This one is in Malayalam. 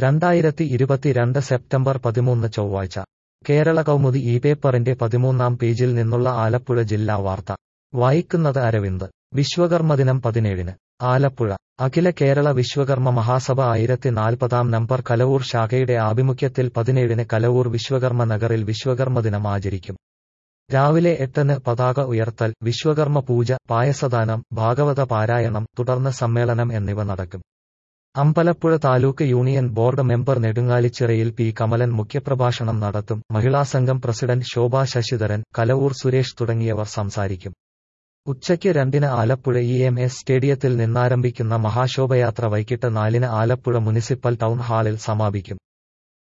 രണ്ടായിരത്തി ഇരുപത്തിരണ്ട് സെപ്റ്റംബർ പതിമൂന്ന് ചൊവ്വാഴ്ച കേരള കൗമുദി ഈ പേപ്പറിന്റെ പതിമൂന്നാം പേജിൽ നിന്നുള്ള ആലപ്പുഴ ജില്ലാ വാർത്ത വായിക്കുന്നത് അരവിന്ദ് വിശ്വകർമ്മദിനം പതിനേഴിന് ആലപ്പുഴ അഖില കേരള വിശ്വകർമ്മ മഹാസഭ ആയിരത്തി നാൽപ്പതാം നമ്പർ കലവൂർ ശാഖയുടെ ആഭിമുഖ്യത്തിൽ പതിനേഴിന് കലവൂർ വിശ്വകർമ്മ നഗറിൽ വിശ്വകർമ്മദിനം ആചരിക്കും രാവിലെ എട്ടിന് പതാക ഉയർത്തൽ വിശ്വകർമ്മ പൂജ പായസദാനം ഭാഗവത പാരായണം തുടർന്ന് സമ്മേളനം എന്നിവ നടക്കും Ambalappuzha taluk union board member നെടുങ്ങാലിച്ചിറയിൽ പി കമലൻ മുഖ്യപ്രഭാഷണം നടത്തും മഹിളാസംഘം പ്രസിഡന്റ് ശോഭ ശശിധരൻ കലവൂർ സുരേഷ് തുടങ്ങിയവർ സംസാരിക്കും ഉച്ചയ്ക്ക് രണ്ടിന് ആലപ്പുഴ ഇ എം എസ് സ്റ്റേഡിയത്തിൽ നിന്നാരംഭിക്കുന്ന മഹാശോഭയാത്ര വൈകിട്ട് നാലിന് ആലപ്പുഴ മുനിസിപ്പൽ ടൗൺ ഹാളിൽ സമാപിക്കും